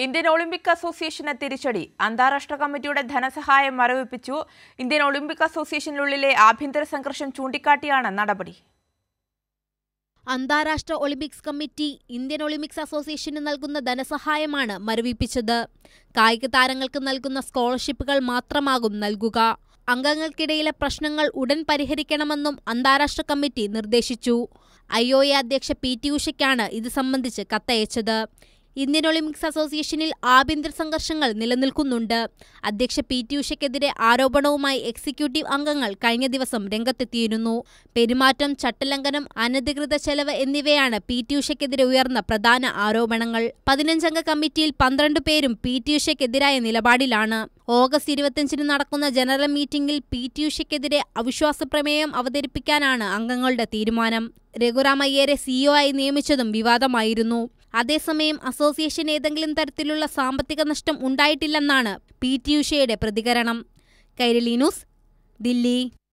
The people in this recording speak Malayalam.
ഇന്ത്യൻ ഒളിമ്പിക് അസോസിയേഷന് തിരിച്ചടി അന്താരാഷ്ട്ര കമ്മിറ്റിയുടെ ധനസഹായം മരവിപ്പിച്ചു ഇന്ത്യൻ ഒളിമ്പിക് അസോസിയേഷനുള്ളിലെ ആഭ്യന്തര സംഘർഷം ചൂണ്ടിക്കാട്ടിയാണ് നടപടി അന്താരാഷ്ട്ര ഒളിമ്പിക്സ് കമ്മിറ്റി ഇന്ത്യൻ ഒളിമ്പിക്സ് അസോസിയേഷന് നൽകുന്ന ധനസഹായമാണ് മരവിപ്പിച്ചത് കായിക താരങ്ങൾക്ക് നൽകുന്ന സ്കോളർഷിപ്പുകൾ മാത്രമാകും നൽകുക അംഗങ്ങൾക്കിടയിലെ പ്രശ്നങ്ങൾ ഉടൻ പരിഹരിക്കണമെന്നും അന്താരാഷ്ട്ര കമ്മിറ്റി നിർദ്ദേശിച്ചു ഐ ഒ എ അധ്യക്ഷ പി ടി ഉഷയ്ക്കാണ് ഇത് സംബന്ധിച്ച് കത്തയച്ചത് ഇന്ത്യൻ ഒളിമ്പിക്സ് അസോസിയേഷനിൽ ആഭ്യന്തര സംഘർഷങ്ങൾ നിലനിൽക്കുന്നുണ്ട് അധ്യക്ഷ പി ടി ഉഷയ്ക്കെതിരെ ആരോപണവുമായി എക്സിക്യൂട്ടീവ് അംഗങ്ങൾ കഴിഞ്ഞ ദിവസം രംഗത്തെത്തിയിരുന്നു പെരുമാറ്റം ചട്ടലംഘനം അനധികൃത ചെലവ് എന്നിവയാണ് പി ടി ഉഷയ്ക്കെതിരെ ഉയർന്ന പ്രധാന ആരോപണങ്ങൾ പതിനഞ്ചംഗ കമ്മിറ്റിയിൽ പന്ത്രണ്ട് പേരും പി ടി ഉഷയ്ക്കെതിരായ നിലപാടിലാണ് ഓഗസ്റ്റ് ഇരുപത്തിയഞ്ചിന് നടക്കുന്ന ജനറൽ മീറ്റിംഗിൽ പി ടി ഉഷയ്ക്കെതിരെ അവിശ്വാസ പ്രമേയം അവതരിപ്പിക്കാനാണ് അംഗങ്ങളുടെ തീരുമാനം രഘുറാം അയ്യരെ സിഇഒ ആയി നിയമിച്ചതും വിവാദമായിരുന്നു അതേസമയം അസോസിയേഷൻ ഏതെങ്കിലും തരത്തിലുള്ള സാമ്പത്തിക നഷ്ടം ഉണ്ടായിട്ടില്ലെന്നാണ് പി ടി ഉഷയുടെ പ്രതികരണം കൈരളി ന്യൂസ് ദില്ലി